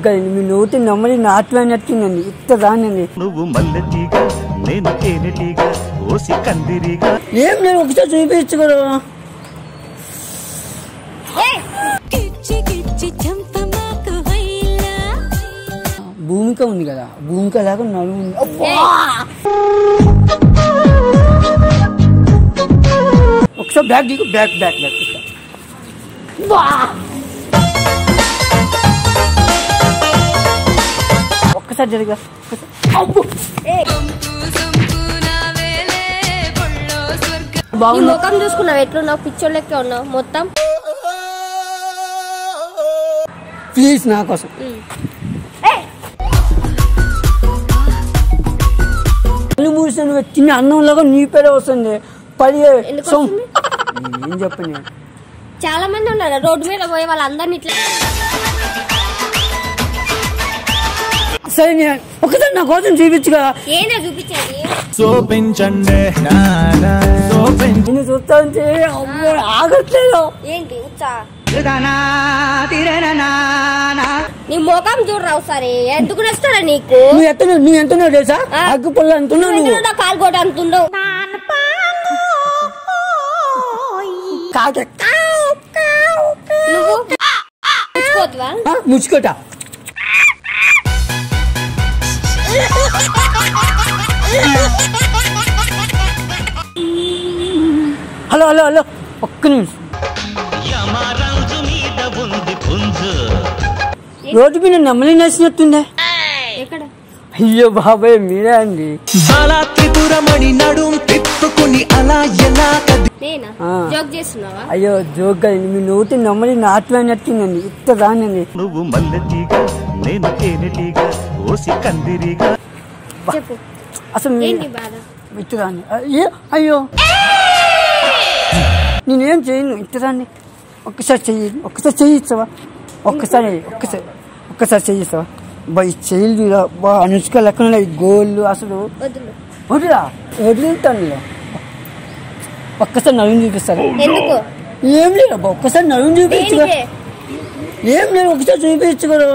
మీ నోటి నమ్మని నాట్మైనట్టుందండి ఇంత దానండి నువ్వు మల్లెటీగ నేను తేనెటీగ ఓసి కందిరిగా ఏం నేను ఒకసారి చూపించు కదా కిచ్చి కిచ్చి చంపమాకు వైలా భూమిక ఉంది కదా భూమిక లాగా నడుము ఉంది. అబ్బా! ఒకసారి బ్యాక్ దిగు బ్యాక్ బ్యాక్ బ్యాక్ ఇక్కడ. బా! ఒక్కసారి జరిగా సంపు సంపు నా వేలే పొళ్ళో స్వర్గ నీ బాగుంది ముఖం చూసుకున్నావు ఎట్లున్నావు పిచ్చోళ్ళ లెక్క ఉన్నావు మొత్తం ప్లీజ్ నా కోసం కళ్ళు మూసిన నువ్వు తిన్న అన్నంలాగా నీ పేరే వస్తుంది పడి ఎందుకు సొమ్. వస్తుంది? ఏం చెప్పను చాలా మంది ఉన్నారు రోడ్డు మీద పోయే వాళ్ళందరినీ ఇట్లా సరే నేను ఒకసారి నా కోసం చూపించు కదా ఏందో చూపించేది చూపించండి నిన్ను చూస్తా ఉంటే అమ్మో ఆగట్లేదు ఏంటి ఉచ్చా నీ ముఖం చూడరా ఒకసారి ఎందుకు నచ్చుతారా నీకు నువ్వు ఎంత నువ్వు ఎంత తెలుసా ఆ. అగ్గు పొల్ల అంటున్నావు నువ్వు నువ్వు ఎందుకు నా కాలు కొట్ట అంతుండవు కాకే నువ్వు పుచ్చుకోవద్దువా? ముచ్చుకోట హలో హలో హలో ఒక్క నిమిషం యమరాజు మీద ఉంది పుంజు రోడ్డు మీద నెమ్మలి నేసినట్టుందే ఎక్కడ అయ్యో బాబాయ్ మీరే అండి అలా త్రిపురమణి నడుం తిప్పుకుని అలా ఎలా కది నేనా ఆ. జోక్ చేస్తున్నావా అయ్యో జోక్ అయింది మీ నోటి నమ్మలి నాట్మైనట్టుందండి ఇంత దానండి నువ్వు మల్లెటీగ నేను తేనెటీగ ఓసి కందిరిగా చెప్పు అసలు మీ- ఏంటి బాధ ఇట్టదాన్ని అయ్యో అయ్యో నేనేం చేయను ఇట్టదాన్ని ఒక్కసారి చెయ్యి ఒక్కసారి చెయ్యి ఇస్తావా ఒక్కసారి ఒక్కసారి ఒక్కసారి చెయ్యి ఇస్తావా బా ఈ చెయ్యిలు చూడ బా అనుష్క లెక్కన ఈ గోళ్ళు అసలు వద్దులు వదిలా వదులుతాను ఒక్కసారి నడుము చూపిస్తాను ఎందుకు ఏం లేదు అబ్బా ఒక్కసారి నడుము చూపించు కదా. దేనికి ఏం లేదు ఒకసారి చూపించు కదా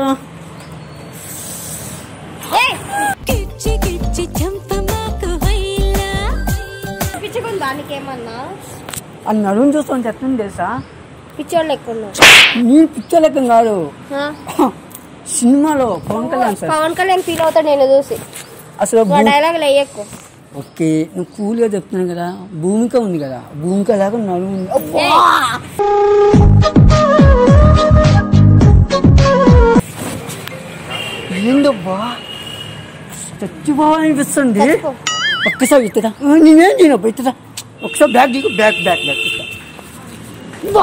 ఏయ్, కిచ్చి కిచ్చి చంపమాకు వైలా పిచ్చుకుందా నీకేమన్నా ఆ నడుము చూస్తుంటే ఎట్లుంది తెలుసా పిచ్చోళ్ళు ఎక్కువ ఉన్నావు నేను పిక్చర్ లెక్క కాదు ఆ? సినిమాలో పవన్ కళ్యాణ్ సార్ పవన్ కళ్యాణ్ ఫీల్ అవుతాడు నేను చూసి అసలు నువ్వు భూ- డైలాగులు వేయకు ఓకే నువ్వు కూల్గా చెప్తున్నాను కదా భూమిక ఉంది కదా భూమిక లాగా నడుము ఉంది. అబ్బా! ఏందబ్బా చచ్చిపోవాలనిపిస్తుంది చచ్చిపో. ఒక్కసారి ఇస్తుందా నేనేం చేయనబ్బా ఇస్తుందా ఒకసారి బ్యాగ్ దిగు బ్యాగ్ బ్యాగ్ బ్యాగ్ ఇస్తా బా!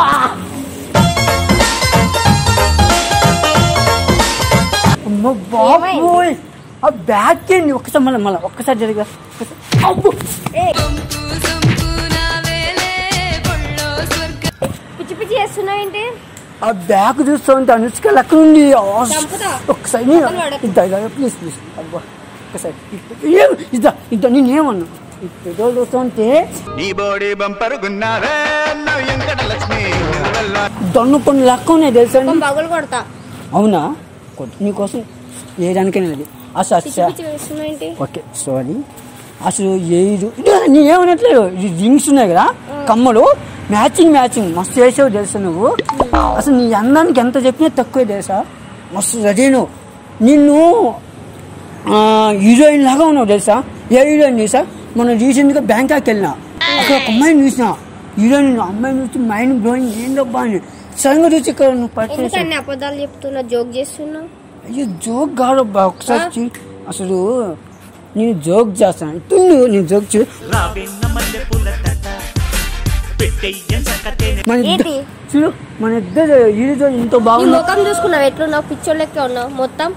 అమ్మ బాబోయ్ ఆ బ్యాగ్ ఏంటి ఒక్కసారి మళ్ళీ మళ్ళీ ఒక్కసారి జరిగా అబ్బో సంపు సంపు నా వేలే పొళ్ళో స్వర్గ పిచ్చి పిచ్చి చేస్తున్నావు ఏంటి ఆ బ్యాగ్ చూస్తుంటే అనుష్క లెక్క ఉంది చంపుతా. ఒకసారి నేను పక్కన పడకు. ఇద్దా ఇద్దా ప్లీజ్ ప్లీజ్ అబ్బా ఒకసారి ఏం ఇద్దా ఇద్దా నేనేమన్నా పెట్రోల్ చూస్తుంటే నీ బోడి బంపరు గున్నారే నా వెంకట లక్ష్మి దొన్ను కొన్ని లెక్క ఉన్నాయి తెలుసా మొత్తం పగులు కొడతా అవునా కొద్ది- నీకోసం వేయడానికైనా అది అసలు పిచ్చి అసలు పిచ్చి చేస్తున్నావు ఏంటి ఓకే సారీ అసలు ఏది నేనేమనట్లేదు ఈ రింగ్స్ ఉన్నాయి కదా కమ్మలు మ్యాచింగ్ మ్యాచింగ్ మస్తు చేసావు తెలుసా నువ్వు అసలు నీ అందానికి ఎంత చెప్పినా తక్కువే తెలుసా మస్తు రెడీ నువ్వు నిన్ను హీరోయిన్ లాగా ఉన్నావు తెలుసా ఏ హీరోయిన్ చూసా మొన్న రీసెంట్గా బ్యాంకాక్ వెళ్ళినా అక్కడ ఒక అమ్మాయిని చూసిన హీరోయిన్ అమ్మాయిని చూసి మైండ్ బ్లోయింగ్ ఏందబ్బా అని సడన్గా చూసి ఇక్కడ నువ్వు ఎందుకు పర్చేసావు అన్ని అబద్ధాలు చెప్తున్నా జోక్ చేస్తున్నావు అయ్యో జోక్ కాదబ్బా ఒకసారి చూ- అసలు నేను జోక్ చేస్తాను తుండు నేను జోక్ చూ రావిన్న మల్లె పూల తట పెట్టెయ్యం సకతే మన ఇద్ద- ఏంటి? చూడు మన ఇద్దరు ఈరోజు ఇంత నీ బాగుంది ముఖం చూసుకున్నావు ఎట్లున్నావు పిచ్చోళ్ళ లెక్క ఉన్నావు మొత్తం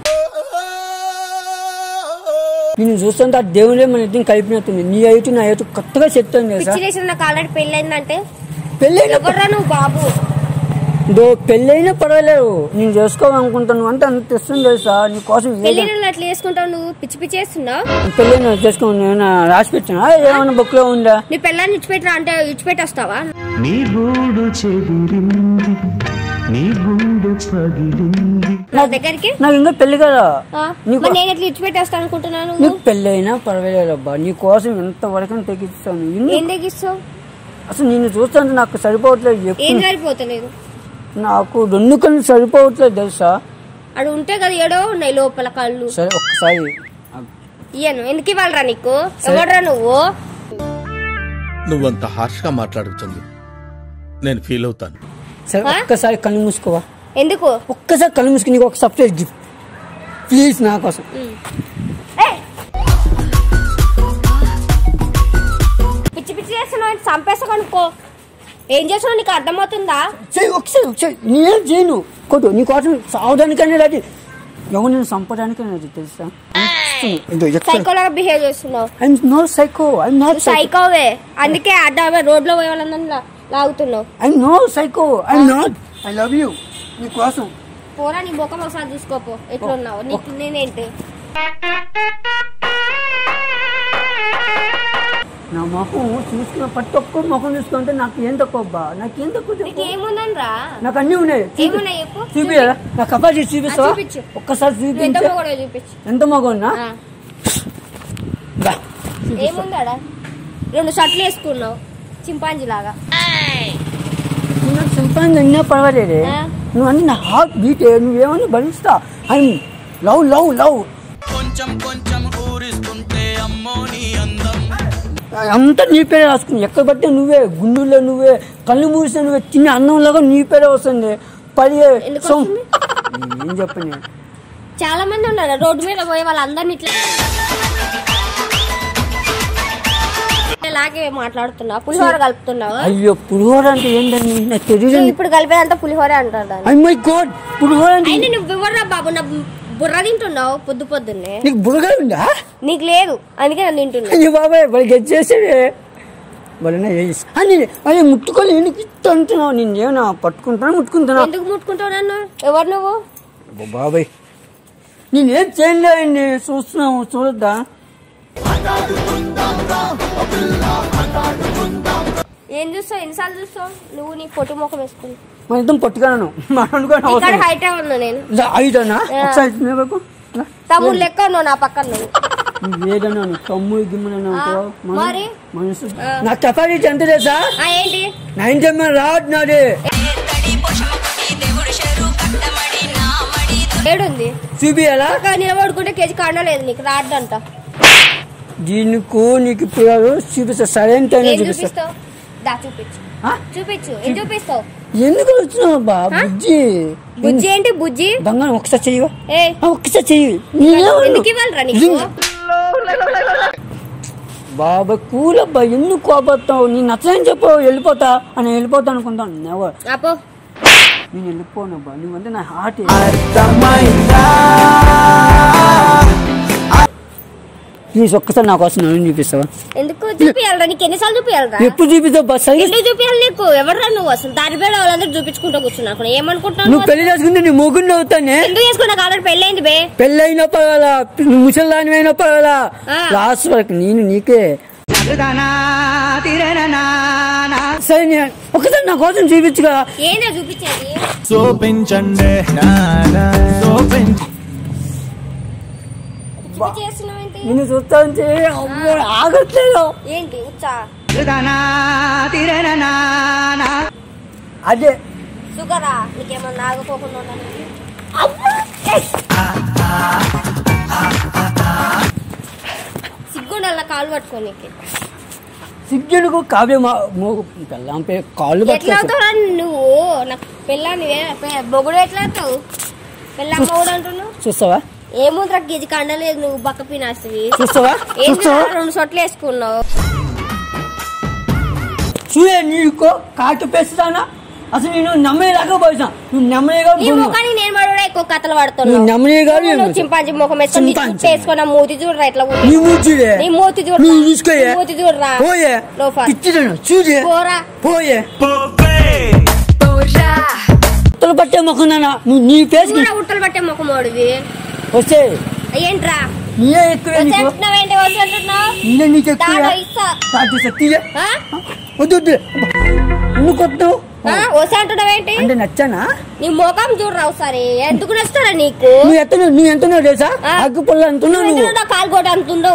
నేను చూస్తుంటే ఆ దేవుడే మన ఇద్దరిని కలిపినట్టుంది నీ ఐటు నా ఐటు కొత్తగా సెట్ అయింది తెలుసా పిచ్చి చేసిన నాకు ఆల్రెడీ పెళ్ళైందంటే పెళ్ళైన ఎవర్రా నువ్వు బాబు దో పెళ్ళైనా పర్వాలేదు నేను చేసుకోవాలనుకుంటాను అంటే అంత ఇస్తుంది తెలుసా నీ కోసం పెళ్లి అట్లా చేసుకుంటావు నువ్వు పిచ్చి పిచ్చి చేస్తున్నావు పెళ్ళైనా చేసుకోండి ఏమైనా రాసి పెట్టినా ఏమైనా బుక్ లో ఉందా నీ పెళ్ళాన్ని ఇచ్చిపెట్టరా అంటే ఇచ్చిపెట్టి వస్తావా నీ గూడు చెదిరింది నీ గుండె పగిలింది నా దగ్గరికి నాకు ఇంకా పెళ్లి కదా ఆ, నీకు మరి నేను ఎట్లా ఇచ్చిపెట్టేస్తాను అనుకుంటున్నాను నీకు పెళ్లి అయినా పర్వాలేదు అబ్బా నీ కోసం ఎంతవరకు తెగిస్తాను ఎందుకు? ఏం తెగిస్తావు అసలు నిన్ను చూస్తుంటే నాకు సరిపోవట్లేదు ఏం ఎప్పుడు సరిపోతలేదు నాకు రెండు కళ్ళు సరిపోవట్లేదు తెలుసా అడు ఉంటే కదా ఏడో ఉన్నాయి లోపల కళ్ళు సరే ఒక్కసారి ఇయ్యను ఎందుకు ఇవ్వాలరా నీకు ఎవడరా నువ్వు నువ్వంత హార్ష్గా మాట్లాడుతుంది నేను ఫీల్ అవుతాను సరే ఆ? ఒక్కసారి కళ్ళు మూసుకోవా ఎందుకు ఒక్కసారి కళ్ళు మూసుకుని నీకు ఒక సర్ప్రైజ్ గిఫ్ట్ ప్లీజ్ నా కోసం ఏయ్! పిచ్చి పిచ్చి చేస్తున్నావు చంపేస్తా కనుక్కో ఏం చేస్తున్నావు నీకు అర్థమవుతుందా చెయ్యి ఒకసారి ఒకసారి నేనేం చేయను కొట్టు నీ కోసం సావడానికనే అది ఎవరిని చంపడానికనే అది తెలుసా సైకోలాగా బిహేవ్ చేస్తున్నావు I'm no psycho I'm not psycho సైకోవే అందుకే అడ్డ రోడ్ లో పోయే వాళ్ళందరినీ లా- లాగుతున్నావు I'm no psycho I'm not I love you నీ కోసం పోరా నీ ముఖం ఒకసారి చూసుకోపో ఎట్లున్నావు నీకు నేనేంటి నా ముఖం చూసుకున్న ప్రతి ఒక్క ముఖం చూసుకుంటే నాకు ఏం తక్కువ అబ్బా నాకు ఏం తక్కువ నీకు చెప్పు. ఏముందని రా నాకు అన్నీ ఉన్నాయి చూపి. ఏమున్నాయి చెప్పు చూపియరా నా కపాసి చూపిస్తావా ఆ, చూపించు. ఒక్కసారి నువ్వు ఎంత చూపించు కూడా చూపించు ఎంత మగన్నా ఆ. ఏముందాడా రెండు షర్ట్లు వేసుకున్నావు చింపాంజీ లాగా సింపాంజ్ అన్నా పర్వాలేదే ఆ. నువ్వు అన్ని నా హార్ట్ బీట్ నువ్వేమని భరిస్తా ఐ లవ్ లవ్ లవ్ కొంచెం కొంచెం ఊరిస్తుంటే అమ్మో నీ అందం అంతా నీ పేరే రాసుకుని ఎక్కడ పట్టే నువ్వే గుండెల్లో నువ్వే కళ్ళు మూస్తే నువ్వే తిన్న అన్నంలాగా నీ పేరే వస్తుంది పది ఎందుకు సం- వస్తుంది? ఏం చెప్పని చాలా మంది ఉన్నారు రోడ్డు మీద పోయే వాళ్ళందరినీ ఇట్లా ఇలాగే మాట్లాడుతున్నా పులిహోర కలుపుతున్నావు అయ్యో పులిహోర అంటే ఏంటని నాకు తెలియదు నువ్వు ఇప్పుడు కలిపేదంతా పులిహోర అంటారు దాన్ని ఐ మై గాడ్ పులిహోర అంటే అయినా నువ్వు ఇవ్వరా బాబు నా బుర్ర తింటున్నావు పొద్దు పొద్దున్నే నీకు బుర్రగా ఉందా నీకు లేదు అందుకే నేను తింటున్నా అయ్యో బాబాయ్ వాళ్ళు గెట్ చేసేదే వాళ్ళనే చేసి అని అదే ముట్టుకొని ఎందుకు ఇట్ట అంటున్నావు నేను ఏమన్నా పట్టుకుంటున్నా ముట్టుకుంటున్నా ఎందుకు ముట్టుకుంటావు నన్ను ఎవరు నువ్వు అబ్బో బాబాయ్ నేనేం చేయలేదండి చూస్తున్నావు చూడొద్దా ఏం చూస్తావు ఎన్నిసార్లు చూస్తావు నువ్వు నీ పొట్టు ముఖం వేసుకుని మన ఇద్దరం పట్టుకున్నాను మనం అనుకోని ఇక్కడ అవసరం హైటే ఉన్నా నేను ఐదనా ఆ. ఒకసారి తినే వరకు తమ్ముడు లెక్క ఉన్నావు నా పక్కన నువ్వు నువ్వు ఏదన్నా నువ్వు తమ్ముడు గిమ్ముడన్నా ఉంటావు ఆ, మరి? మనసు ఆ. నా కెపాసిటీ ఎంత తెలుసా ఆ, ఏంటి నైన్ టెన్ రాడ్ నాది ఏడుంది చూపియాలా అక్కడ నిలబడుకుంటే కేజీ కాండలేదు నీకు రాడ్డంట దీనికి నీకు ఇప్పుడు చూపిస్తా సరైన టైం ఏం చూపిస్తా చూపిస్తావు దా చూపించు ఆ? చూపించు ఏం చూపిస్తావు ఎందుకు వచ్చినావు బా ఆ? బుజ్జి బుజ్జి ఏంటి బుజ్జి బంగారం ఒకసారి చెయ్యవా ఏ ఆ, ఒక్కసారి చెయ్యి నేనేమన్నా? ఎందుకు ఇవ్వాలిరా నీకు రింగ్. బాబా కూలబ్బా ఎందుకు కోపడతావు నీ నచ్చని చెప్పు వెళ్ళిపోతా అని వెళ్ళిపోతా అనుకుంటాను నెవర్ అపో నేను వెళ్ళిపోనబ్బా నువ్వంటే నా హార్ట్ ప్లీజ్ ఒక్కసారి నా కోసం నన్ను చూపిస్తావా ఎందుకు చూపియాలరా నీకు ఎన్నిసార్లు చూపియాలరా ఎప్పుడు చూపిస్తావు బా సరిగ్గా ఎందుకు చూపియాలి నీకు ఎవరురా నువ్వు అసలు దారిపేడ వాళ్ళందరూ చూపించుకుంటూ కూర్చున్నా అక్కడ ఏమనుకుంటున్నావు నువ్వు నువ్వు పెళ్లి చేసుకుంటే నీ మొగుడిని అవుతానే ఎందుకు చేసుకున్నా ఆల్రెడీ పెళ్ళైంది బే పెళ్ళైనా పర్వాలా ముసలిదాని అయినా పర్వాలా ఆ. లాస్ట్ వరకు నేను నీకే సరే నేను ఒకసారి నా కోసం చూపించుగా ఏందా చూపించేది చూపించండి చూపించ పిచ్చి చేస్తున్నావు ఏంటి నిన్ను చూస్తా ఉంటే అమ్మో, ఆగట్లేదు ఏంటి ఉచ్చా అదే షుగరా నీకేమన్నా ఆగపోకుండా ఉన్నాను సిగ్గుండాల కాలు పట్టుకోనికి సిగ్గులకు కావ్య మా మో- పెళ్ళాం పే కాళ్ళు ఎట్లా పట్టుకో అవుతావురా నువ్వు నాకు పెళ్ళాన్ని బొగుడు ఎట్లా అవుతావు పెళ్ళా మొగుడు అంటున్నావు చూస్తావా ఏముందిరా గిజి కండలేదు నువ్వు బక్క పినాసివి చూస్తావా ఏంటి చూస్తావా రెండు సొట్లు వేసుకున్నావు చూడే నీకు కాటు పెస్తానా అసలు నేను నమ్మేలాగా పోయినా నువ్వు నమ్మలేగా నీ ముఖానికి నేను మడుగుడా ఎక్కువ కథలు నువ్వు పడుతున్నావు నమ్మలే కాదు నువ్వు నువ్వు చింపాంజీ ముఖం వేసుకొని నీ చింపాంజీ. జుట్టు వేసుకొని ఆ మూతి చూడరా ఇట్లా ఉంది. నీ మూచిడే నీ మూతి చూడరా నువ్వు తీసుకోయే నీ మూతి చూడరా పోయే లోఫర్. ఇచ్చిదాను చూడే పోరా పోయే పోపే ఉత్తలు పట్టే మొక్కున్నానా నువ్వు నీ ఫేస్ చూడ ఉట్టలు పట్టే ముఖం ఓడివి వస్తే ఏంట్రా నీయే ఎక్కువ నీకు వచ్చేస్తున్నావేంటి వచ్చేస్తున్నావు నేనే నీకు ఎక్కువ దాడా ఇస్తా స్టార్ట్ చేసా తీయే ఆ? వద్దు వద్దు ఎందుకు వద్దు ఆ, వస్తా అంటున్నావేంటి అంటే నచ్చానా నీ ముఖం చూడరా ఒకసారి ఎందుకు నచ్చుతాడా నీకు నువ్వు ఎంత నువ్వు ఎంత ఉన్నావు తెలుసా ఆ. అగ్గు పుల్ల ఎంత ఉన్నావు నువ్వు నువ్వు ఎందుకు నా కాలు కొట్ట అంతుండవు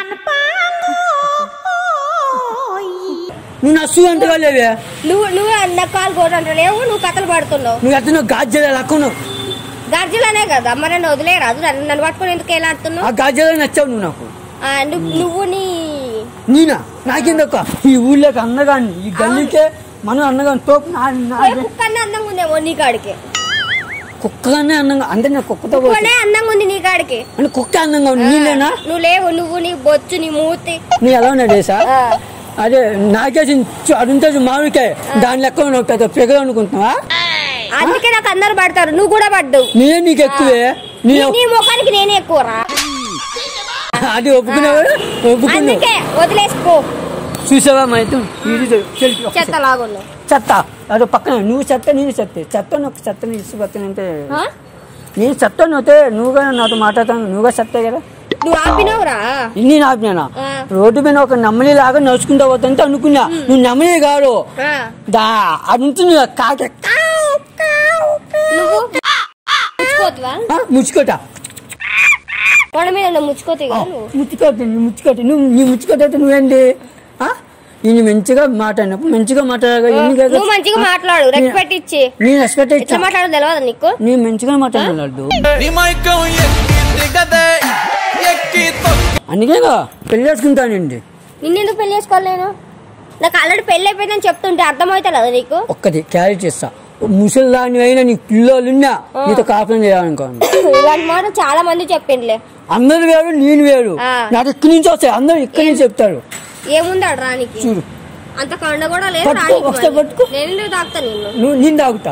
నువ్వు నస్సు ఎంతగా లేవే నువ్వు నువ్వు నా కాలు కొట్ట అంటలేవు నువ్వు కథలు పడుతున్నావు నువ్వు ఎంత నువ్వు గాజల లక్కున్నావు గర్జీలనే కదా మరి నన్ను వదిలేరాదు నన్ను నన్ను పట్టుకొని ఎందుకు ఎలా ఆ ఆడుతున్నావు గాజల నచ్చావు నువ్వు నాకు ఆ, నువ్వు నువ్వు నీ నేనా నాకెందుకు ఈ ఊళ్ళోకి అన్నగాని ఈ గల్లీకే మనం అన్నగాని తోపు నా నా- ఏ కుక్కనే అందంగా ఉందేమో నీ కాడికి కుక్కగానే అందంగా అంటే నా కుక్కతో పోల్చి- కుక్కనే అందంగా ఉంది నీ కాడికి అంటే కుక్క అందంగా ఉంది నీలేనా నువ్వు లేవు నువ్వు నీ బొచ్చు నీ మూతి నీ ఎలా ఉన్నా దేశా ఆ, అదే నాకేసి అడుంటే మామిడికాయ దాని లెక్క ఉన్నావు పెద్ద పెగలు అనుకుంటున్నావా అందుకే నాకు అందరు పడతారు నువ్వు కూడా పడ్డావు నేనే నీకు ఎక్కువే నీ నీ- నీ ముఖానికి నేనే ఎక్కువరా అది ఒప్పుకున్నావా ఒప్పుకున్నావు అందుకే వదిలేసుకో చూసావా మైతం ఇది చెల్లి ఒక చెత్త లాగున్నావు చెత్త అదో పక్కన నువ్వు చెత్త నేను చెత్త చెత్త ఒక చెత్తని ఇసుపత్తనంటే ఆ? నేను చెత్త నువ్వుతే నువ్వుగా నాతో మాట్లాడతాను నువ్వుగా చెత్తే కదా నువ్వు ఆపినవురా ఇన్ని ఆజ్ఞానా ఆ. రోడ్డు మీద ఒక నమ్మలి లాగా నడుచుకుంటా పోతుంటే అనుకున్నా నువ్వు నమ్మలి కాదు ఆ, దా అది ఉంటుంది కదా, కాకి నువ్వు ముచ్చుకోతువా ఆ, ముచ్చుకోట కొండ మీద నువ్వు ముచ్చుకోతావు కదా నువ్వు ముచ్చుకోట నీ ముచ్చుకోట నువ్వు నీ ముచ్చుకోట అయితే నువ్వేంటి ఆ? నేను మంచిగా మాట్లాడినప్పుడు మంచిగా మాట్లాడగా ఎన్ని కదా నువ్వు మంచిగా మాట్లాడు రెస్పెక్ట్ ఇచ్చి నేను రెస్పెక్ట్ ఎట్లా ఇచ్చా మాట్లాడదు తెలియదు నీకు నేను మంచిగా మాట్లాడాడు నిమైకం ఎక్కి దిగదే ఎక్కి తొక్కి అందుకేగా పెళ్లి చేసుకుంటానండి నిన్నెందుకు పెళ్లి చేసుకోవాలి నేను నాకు ఆల్రెడీ పెళ్లి అయిపోయిందని చెప్తుంటే అర్థమవుతా కదా నీకు ఒక్కటి క్యారీ చేస్తా ముసలిదాని అయినా నీకు పిల్లలున్నా నీతో కాపురం చేయాలనుకోండి ఇలాంటి మాట చాలా మంది చెప్పిండ్లే అందరు వేరు నేను వేరు ఆ. నాకు ఇక్కడి నుంచి వస్తాయి అందరూ ఇక్కడి నుంచి చెప్తారు ఏముందాడు రానికి చూడు అంత కొండ కూడా లేదు పట్టుకో, రానికి ఒకసారి మరి. పట్టుకో. నేను ఎందుకు తాగుతా నిన్ను నువ్వు నేను తాగుతా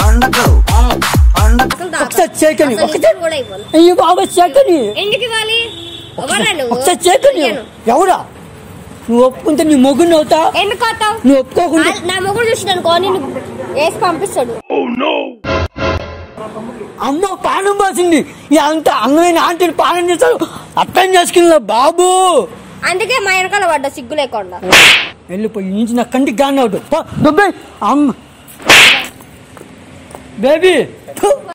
అసలు తాగుతా. ఒకసారి చేయకని అసలు ఒకసారి ఇద్దరు కూడా ఇవ్వను అయ్యో బాబా చేయకని ఎందుకు ఇవ్వాలి ఎవరా నువ్వు ఒకసారి చేయకని ఇయ్యను. ఎవరా నువ్వు ఒప్పుకుంటే నీ మొగ్గుని అవుతా ఎందుకు అవుతావు నువ్వు ఒప్పుకోకుండా నా మొగుడు చూసి అనుకో నేను వేసి పంపిస్తాడు అమ్మ పానం పోసింది ఈ అంత అందమైన ఆంటీని పానం చేస్తాడు అర్థం చేసుకున్నా బాబు అందుకే మా వెనకాల పడ్డా సిగ్గు లేకుండా వెళ్ళిపోయి ఈ నుంచి నా కంటికి గాని అవుతుంది దుబ్బై అమ్మ బేబీ